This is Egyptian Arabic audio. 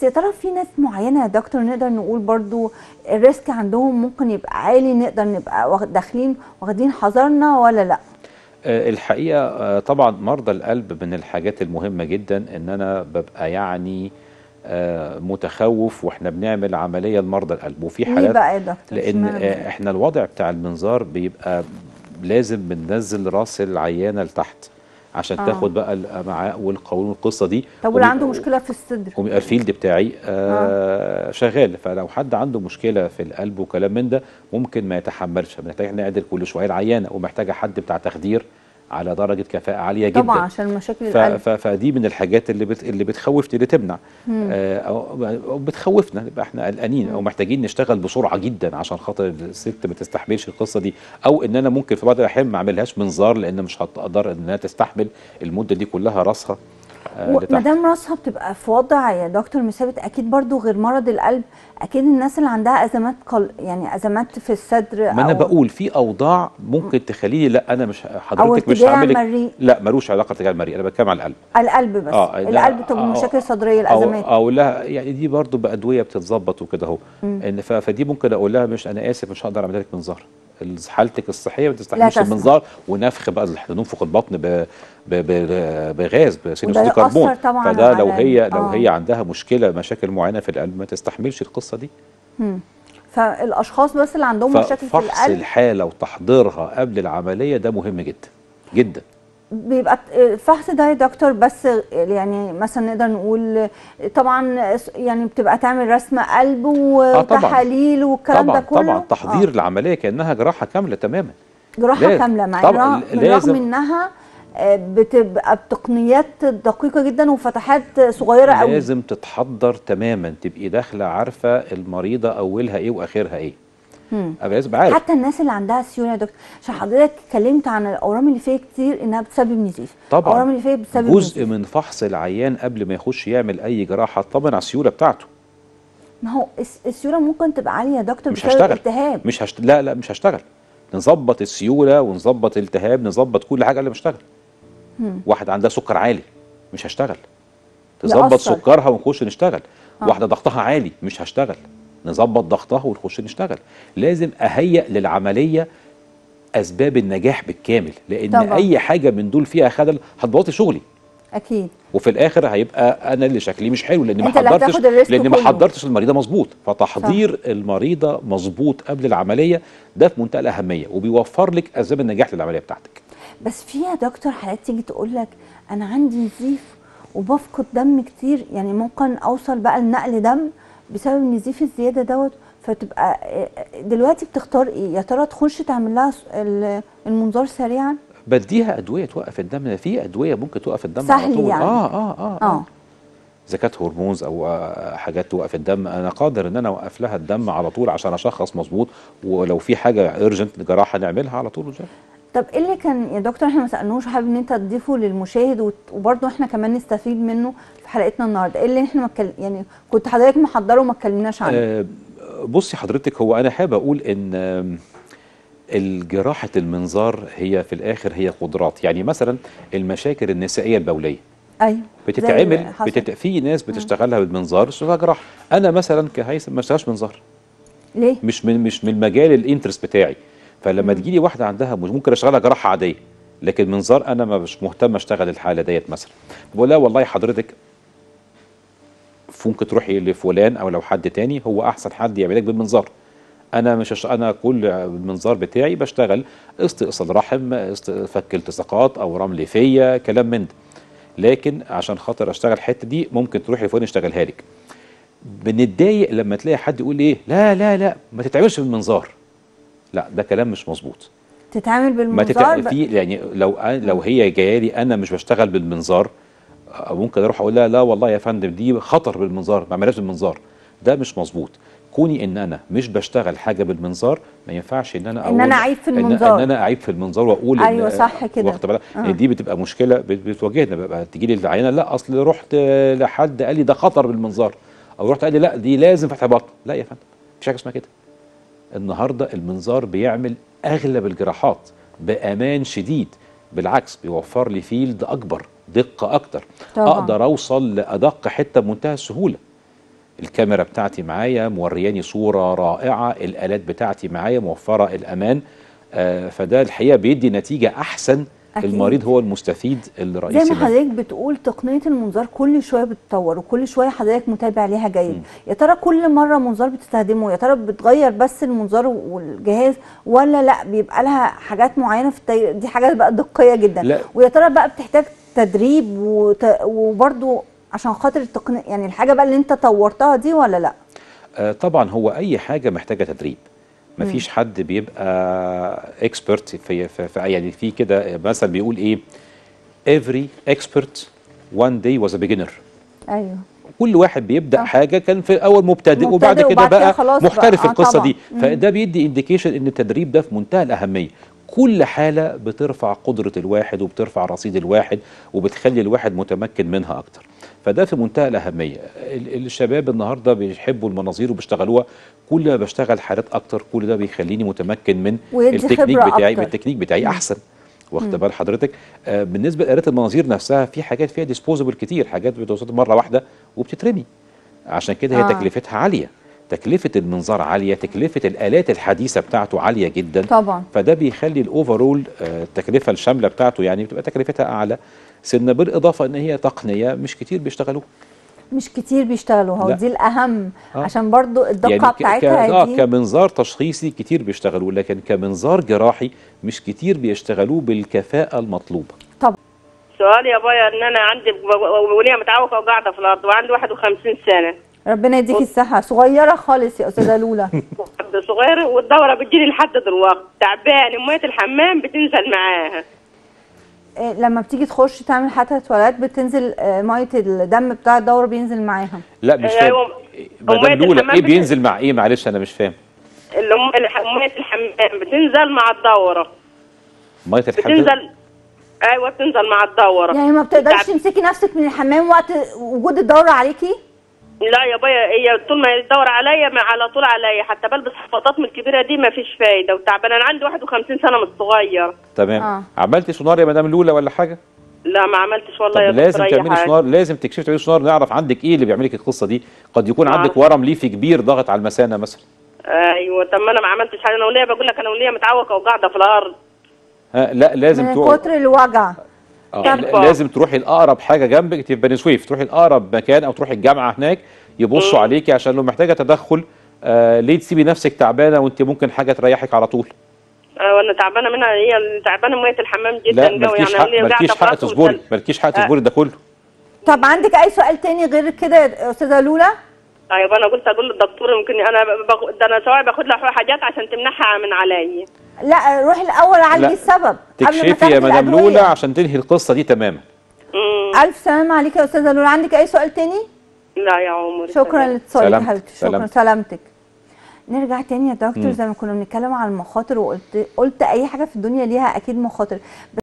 بس يا ترى في ناس معينه يا دكتور نقدر نقول برضو الريسك عندهم ممكن يبقى عالي نقدر نبقى واخد- داخلين واخدين حذرنا ولا لا آه، الحقيقه آه، طبعا مرضى القلب من الحاجات المهمه جدا ان انا ببقى يعني آه، متخوف واحنا بنعمل عمليه لمرضى القلب وفي ليه حالات بقى يا دكتور لان اشمعنى آه، احنا الوضع بتاع المنظار بيبقى لازم بننزل راس العيانه لتحت عشان آه. تاخد بقى الامعاء والقولون والقصه دي طب واللي وبيبقى- عنده مشكله في الصدر وبيبقى الفيلد بتاعي آه شغال فلو حد عنده مشكله في القلب وكلام من ده ممكن ما يتحملش فبنحتاج نعدل كل شويه العيانه ومحتاجه حد بتاع تخدير على درجه كفاءه عاليه جدا طبعا عشان مشاكل ف... القلب ف... فدي من الحاجات اللي بت... اللي بتخوف اللي تمنع آه او أو بتخوفنا نبقى احنا قلقانين او محتاجين نشتغل بسرعه جدا عشان خاطر الست ما تستحملش القصه دي او ان انا ممكن في بعض الاحيان ما اعملهاش منظار لان مش هتقدر انها تستحمل المده دي كلها راسها آه لتحت. مدام راسها بتبقى في وضع يا دكتور مثابت اكيد برضو غير مرض القلب اكيد الناس اللي عندها ازمات قل... يعني ازمات في الصدر ما انا أو- بقول في اوضاع ممكن تخليني لا انا مش او حضرتك مش اتجاه هعملك مريء لا ملوش علاقه اتجاه المريء انا بتكلم على القلب القلب بس اه لا، القلب طب آه، المشاكل الصدريه او الازمات او لها يعني دي برضو بادويه بتتظبط وكده اهو ان ف- فدي ممكن اقول لها مش انا اسف مش هقدر اعمل لك منظار حالتك الصحيه ما تستحملش تسمح. المنظار ونفخ بقى ننفخ البطن ب ب ب بغاز بثاني وده اكسيد الكربون يؤثر طبعاً فده لو على- هي لو آه. هي عندها مشكله مشاكل معينه في القلب ما تستحملش القصه دي فالاشخاص بس اللي عندهم مشاكل في ففحص القلب الحاله وتحضيرها قبل العمليه ده مهم جدا جدا بيبقى الفحص ده يا دكتور بس يعني مثلا نقدر نقول طبعا يعني بتبقى تعمل رسم قلب طبعاً. وتحاليل والكلام طبعا ده كله طبعا تحضير العمليه كانها جراحه كامله تماما جراحه لازم. كامله مع طبعاً إنها- بالرغم لازم. انها آه، بتبقى بتقنيات دقيقه جدا وفتحات صغيره قوي لازم تتحضر تماما تبقي داخله عارفه المريضه اولها ايه واخرها ايه أبقى لازم عارف حتى الناس اللي عندها سيوله يا دكتور عشان حضرتك اتكلمت عن الاورام اللي فيها كتير انها بتسبب نزيف طبعاً. الاورام اللي فيها بتسبب جزء نزيف من فحص العيان قبل ما يخش يعمل اي جراحه طبعا على السيوله بتاعته ما هو الس- السيوله ممكن تبقى عاليه يا دكتور مش بسبب هشتغل التهاب مش هشت... لا لا مش هشتغل نظبط السيوله ونظبط الالتهاب نظبط كل حاجه قبل ما اشتغل واحده عندها سكر عالي مش هشتغل تظبط يأثر. سكرها ونخش نشتغل واحده ضغطها عالي مش هشتغل نظبط ضغطها ونخش نشتغل لازم اهيئ للعمليه اسباب النجاح بالكامل لان طبعاً. اي حاجه من دول فيها خلل هتبوظي شغلي اكيد وفي الاخر هيبقى انا اللي شكلي مش حلو لان ما أنت اللي حضرتش هتاخد الريسك لان ما كله. حضرتش المريضه مظبوط فتحضير المريضه مظبوط قبل العمليه ده في منتهى الاهميه وبيوفر لك اسباب النجاح للعمليه بتاعتك بس في يا دكتور حالات تيجي تقول لك انا عندي نزيف وبفقد دم كتير يعني ممكن اوصل بقى لنقل دم بسبب النزيف الزياده دوت فتبقى آه، دلوقتي بتختار ايه يا ترى تخش تعمل لها س- ال- المنظار سريعا بديها ادويه توقف الدم في ادويه ممكن توقف الدم سهل على طول يعني. اه اه اه, اه آه. اذا كانت هرمونز او آه، حاجات توقف الدم انا قادر ان انا اوقف لها الدم على طول عشان اشخص مظبوط ولو في حاجه ارجنت جراحه نعملها على طول وزي. طب ايه اللي كان يا دكتور احنا ما سالناهوش حابب ان انت تضيفه للمشاهد وت- وبرضه احنا كمان نستفيد منه في حلقتنا النهارده ايه اللي احنا ما اتكلم يعني كنت حضرتك محضره وما اتكلمناش عنه آه، بصي حضرتك هو انا حابب اقول ان آم، الجراحة المنظار هي في الآخر هي قدرات يعني مثلا المشاكل النسائية البولية ايوه زي بتتعمل اللي حصل. بتت... في ناس بتشتغلها بالمنظار بتشتغلها جراحة أنا مثلا كهيثم ما اشتغلش منظار ليه مش من مش من المجال الانترست بتاعي فلما تجي لي واحدة عندها مش ممكن أشتغلها جراحة عادية لكن منظار أنا ما مش مهتم أشتغل الحالة ديت مثلا بقول لها والله حضرتك ممكن تروحي لفلان او لو حد تاني هو احسن حد يعملك بالمنظار انا مش هش... انا كل المنظار بتاعي بشتغل استئصال رحم است... فك التصاقات او رمل فيا كلام من ده لكن عشان خاطر اشتغل الحته دي ممكن تروحي لفلان يشتغلها لك بنتضايق لما تلاقي حد يقول ايه لا لا لا ما تتعملش بالمنظار لا ده كلام مش مظبوط تتعامل ما بالمنظار تتع... ب- في يعني لو لو هي جايه لي انا مش بشتغل بالمنظار أو ممكن اروح اقول لها لا والله يا فندم دي خطر بالمنظار ما اعملهاش بالمنظار ده مش مظبوط كوني ان انا مش بشتغل حاجه بالمنظار ما ينفعش ان انا إن اقول أنا أعيب في إن- المنظار. ان انا اعيب في المنظار واقول إن- أيوة صح كده. واخد بالك آه. إن دي بتبقى مشكله بت- بتواجهنا بقى تيجي لي العينه لا اصل رحت لحد قال لي ده خطر بالمنظار او رحت قال لي لا دي لازم فتح بطن لا يا فندم مفيش حاجه اسمها كده النهارده المنظار بيعمل اغلب الجراحات بامان شديد بالعكس بيوفر لي فيلد اكبر دقه اكتر طبعاً. اقدر اوصل لادق حته بمنتهى السهوله الكاميرا بتاعتي معايا مورياني صوره رائعه الالات بتاعتي معايا موفره الامان آه، فده الحقيقه بيدي نتيجه احسن أكيد. المريض هو المستفيد زي الرئيسي ما منه. حضرتك بتقول تقنيه المنظار كل شويه بتتطور وكل شويه حضرتك متابع ليها جيد يا ترى كل مره منظار بتستخدمه يا ترى بتغير بس المنظار والجهاز ولا لا بيبقى لها حاجات معينه في التغيير دي حاجات بقى دقيه جدا لا. ويا ترى بقى بتحتاج تدريب وت... وبرده عشان خاطر التقنيه يعني الحاجه بقى اللي انت طورتها دي ولا لا آه، طبعا هو اي حاجه محتاجه تدريب مفيش حد بيبقى اكسبرت في, في, في يعني في كده مثل بيقول ايه every expert one day was a beginner ايوه كل واحد بيبدا صح. حاجه كان في الاول مبتدئ مبتدئ وبعد كده وبعد كده بقى خلاص محترف بقى. في آه القصه طبعا. دي فده بيدي انديكيشن ان التدريب ده في منتهى الاهميه كل حاله بترفع قدره الواحد وبترفع رصيد الواحد وبتخلي الواحد متمكن منها اكتر فده في منتهى الاهميه ال- الشباب النهارده بيحبوا المناظير وبيشتغلوها كل ما بشتغل حالات اكتر كل ده بيخليني متمكن من ويدي التكنيك خبرة بتاعي أكتر. من التكنيك بتاعي احسن واخد بال حضرتك آه بالنسبه لآلات المناظير نفسها في حاجات فيها ديسبوزبل كتير حاجات بتوصل مره واحده وبتترمي عشان كده هي آه. تكلفتها عاليه تكلفه المنظار عاليه تكلفه الالات الحديثه بتاعته عاليه جدا طبعا فده بيخلي الاوفرول آه، التكلفه الشامله بتاعته يعني بتبقى تكلفتها اعلى سن بالاضافه ان هي تقنيه مش كتير بيشتغلوها مش كتير بيشتغلوها لا. ودي الاهم آه. عشان برضو الدقه يعني ك- ك- بتاعتها اه دي كمنظار تشخيصي كتير بيشتغلوه لكن كمنظار جراحي مش كتير بيشتغلوه بالكفاءه المطلوبه طبعا سؤالي يا بايا ان انا عندي وليه متعوقه وقاعده في الارض وعندي 51 سنه ربنا يديكي الصحه صغيره خالص يا استاذه لولا حد صغير والدوره بتجيلي لحد دلوقتي تعبان ميه الحمام بتنزل معاها إيه، لما بتيجي تخش تعمل حتى تواليت بتنزل آه، ميه الدم بتاع الدوره بينزل معاها لا مش فاهم أيوة. مدام ومية لولا الحمام ايه بت- بينزل مع ايه معلش انا مش فاهم اللي هم الح- ميه الحمام بتنزل مع الدوره ميه الحمام بتنزل ايوه بتنزل مع الدوره يعني ما بتقدرش تعب- تمسكي نفسك من الحمام وقت وجود الدوره عليكي لا يا بايا هي طول ما الدور عليا ما على طول عليا حتى بلبس حفاضات من الكبيره دي ما فيش فايده وتعبان انا عندي 51 سنه من الصغير تمام آه. عملتي سونار يا مدام لولا ولا حاجه لا ما عملتش طب والله يا لازم دكتور أي تعملي حاجة. سونار لازم تكشفي تعملي سونار نعرف عندك ايه اللي بيعمل لك القصه دي قد يكون آه. عندك ورم ليفي كبير ضاغط على المثانه مثلا ايوه طب ما انا ما عملتش حاجه انا وليه بقول لك انا وليه متعوقه وقاعده في الارض ها لا لازم من تروح كتر الوجع آه طب- لا- لازم تروحي الاقرب حاجه جنبك في بني سويف تروحي الاقرب مكان او تروحي الجامعه هناك يبصوا مم. عليكي عشان لو محتاجه تدخل آه ليه تسيبي نفسك تعبانه وانت ممكن حاجه تريحك على طول آه، وانا تعبانه منها هي تعبانه ميه الحمام جدا لا قوي مالكيش يعني حق وليه قاعده مالكيش في حق راسه تصبري وتل- مالكيش حق آه. تصبري ده كله طب عندك اي سؤال تاني غير كده يا استاذه لولا ايوه انا قلت اقول للدكتور يمكن انا بغ... ده انا سواء باخد لها حاجات عشان تمنعها من علي لا روحي الاول عالجي لا. السبب قبل ما تكشفي يا تاخدي مدام الأدوية. لولا عشان تنهي القصه دي تماما امم الف سلامه عليك يا استاذه لولا عندك اي سؤال تاني لا يا عمري شكرا سلام. لاتصالك يا سلامتك، حبيبتي شكرا سلامتك. سلامتك نرجع تاني يا دكتور مم. زي ما كنا بنتكلم على المخاطر وقلت قلت اي حاجه في الدنيا ليها اكيد مخاطر